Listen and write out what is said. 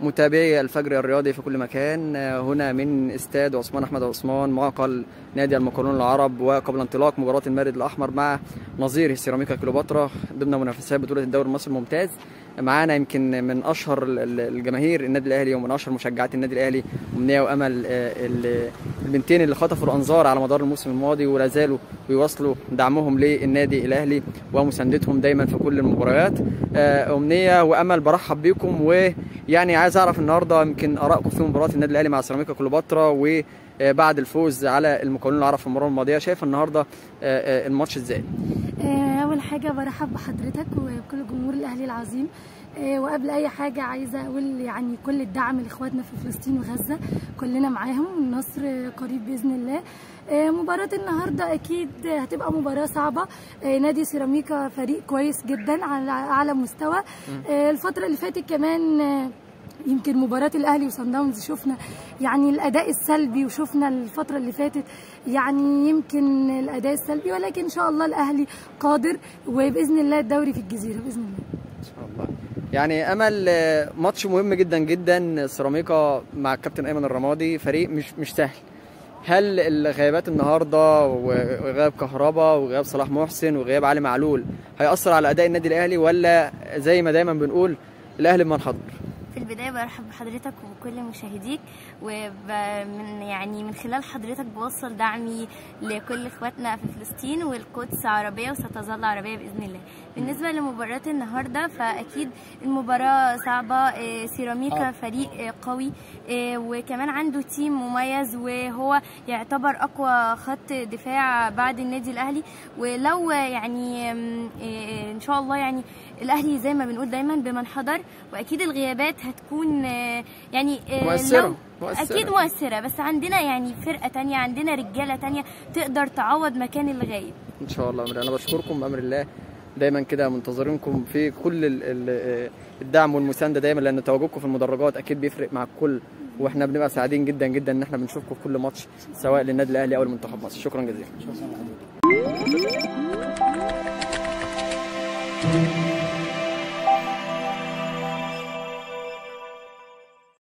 متابعي الفجر الرياضي في كل مكان هنا من استاد عثمان احمد عثمان معقل نادي المقاولون العرب وقبل انطلاق مباراه المارد الاحمر مع نظير سيراميكا كليوباترا ضمن منافسات بطوله الدوري المصري الممتاز معانا يمكن من اشهر الجماهير النادي الاهلي ومن اشهر مشجعات النادي الاهلي امنيه وامل البنتين اللي خطفوا الانظار على مدار الموسم الماضي ولا زالوا بيواصلوا دعمهم للنادي الاهلي ومساندتهم دايما في كل المباريات امنيه وامل برحب بيكم ويعني عايز اعرف النهارده يمكن ارائكم في مباراه النادي الاهلي مع سيراميكا كليوباترا وبعد الفوز على المقاولون العرب في المباراه الماضيه شايف النهارده الماتش ازاي؟ اول حاجه برحب بحضرتك وبكل جمهور الاهلي العظيم وقبل اي حاجه عايزه اقول يعني كل الدعم لاخواتنا في فلسطين وغزه كلنا معاهم النصر قريب باذن الله مباراة النهاردة أكيد هتبقى مباراة صعبة نادي سيراميكا فريق كويس جدا على أعلى مستوى الفترة اللي فاتت كمان يمكن مباراة الأهلي وصن داونز شفنا يعني الأداء السلبي وشفنا الفترة اللي فاتت يعني يمكن الأداء السلبي ولكن إن شاء الله الأهلي قادر وبإذن الله الدوري في الجزيرة بإذن الله إن شاء الله يعني امل ماتش مهم جدا جدا سيراميكا مع الكابتن ايمن الرمادي فريق مش مش سهل هل الغيابات النهارده وغياب كهربا وغياب صلاح محسن وغياب علي معلول هيأثر على اداء النادي الاهلي ولا زي ما دايما بنقول الاهلي بمن حضر في البدايه برحب بحضرتك وبكل مشاهديك ومن يعني من خلال حضرتك بوصل دعمي لكل اخواتنا في فلسطين والقدس عربيه وستظل عربيه باذن الله بالنسبه لمباراه النهارده فاكيد المباراه صعبه سيراميكا فريق قوي وكمان عنده تيم مميز وهو يعتبر اقوى خط دفاع بعد النادي الاهلي ولو يعني ان شاء الله يعني الاهلي زي ما بنقول دايما بمن حضر واكيد الغيابات هتكون يعني مؤثرة. مؤثرة. اكيد مؤثره بس عندنا يعني فرقه تانية عندنا رجاله تانية تقدر تعوض مكان اللي غايب ان شاء الله انا بشكركم بامر الله دايما كده منتظرينكم في كل الدعم والمسانده دايما لان تواجدكم في المدرجات اكيد بيفرق مع الكل واحنا بنبقى سعيدين جدا جدا ان احنا بنشوفكم في كل ماتش سواء للنادي الاهلي او لمنتخب مصر شكرا جزيلا